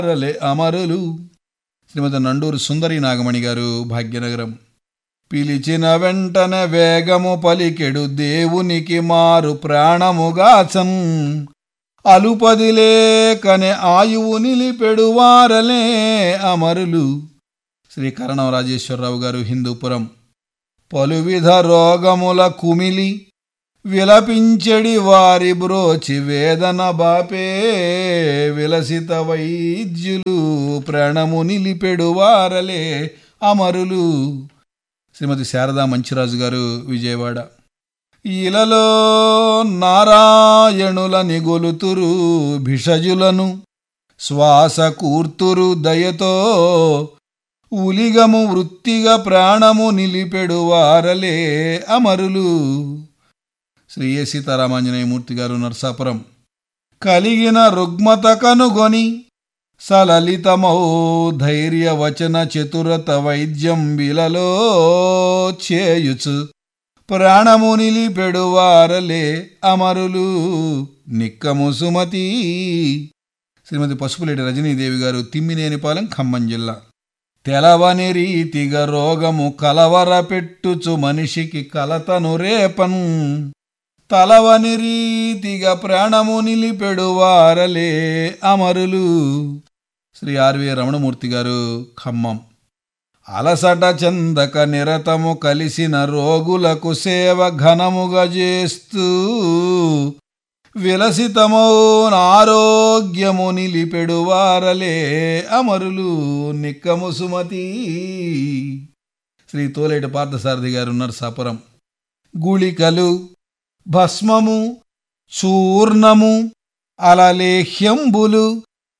రలే అమరులు శ్రీమతి నండూరు సుందరి నాగమణి గారు భాగ్యనగరం పిలిచిన వెంటనే వేగము పలికెడు దేవునికి మారు ప్రాణముగాచన్ అలుపదిలేకనే ఆయువు నిలిపెడు వారలే అమరులు శ్రీ కరణం రాజేశ్వరరావు గారు హిందూపురం పలువిధ రోగముల కుమిలి విలపించెడి వారి బ్రోచి వేదన బాపే విలసిత వైద్యులు ప్రాణము నిలిపెడు వారలే అమరులు శ్రీమతి శారదా మంచిరాజు గారు విజయవాడ ఇలలో నారాయణుల నిగొలుతురు భిషజులను శ్వాస కూర్తురు దయతో ఉలిగము వృత్తిగా ప్రాణము నిలిపెడు వారలే అమరులు శ్రీ ఏ సీతారామాంజనేయమూర్తి గారు నర్సాపురం కలిగిన రుగ్మత కనుగొని సలలితమౌ ధైర్య వచన చతురత వైద్యం బిలలో చేయుచు ప్రాణము నిలిపెడు వారలే అమరులు నిక్కము సుమతి శ్రీమతి పసుపులేటి రజనీదేవి గారు తిమ్మినేనిపాలెం ఖమ్మం జిల్లా తెలవని రీతిగా రోగము కలవర పెట్టుచు మనిషికి కలతను రేపన్ తలవని రీతిగా ప్రాణము నిలిపెడు వారలే అమరులు శ్రీ ఆర్వి రమణమూర్తి గారు ఖమ్మం అలసట చందక నిరతము కలిసిన రోగులకు సేవ ఘనముగా చేస్తూ విలసితమౌన ఆరోగ్యము నిలిపెడు వారలే అమరులు నిక్కము సుమతి శ్రీ తోలేటి పార్థసారథి గారు నర్సాపురం గుళికలు భస్మము చూర్ణము అలలేహ్యంబులు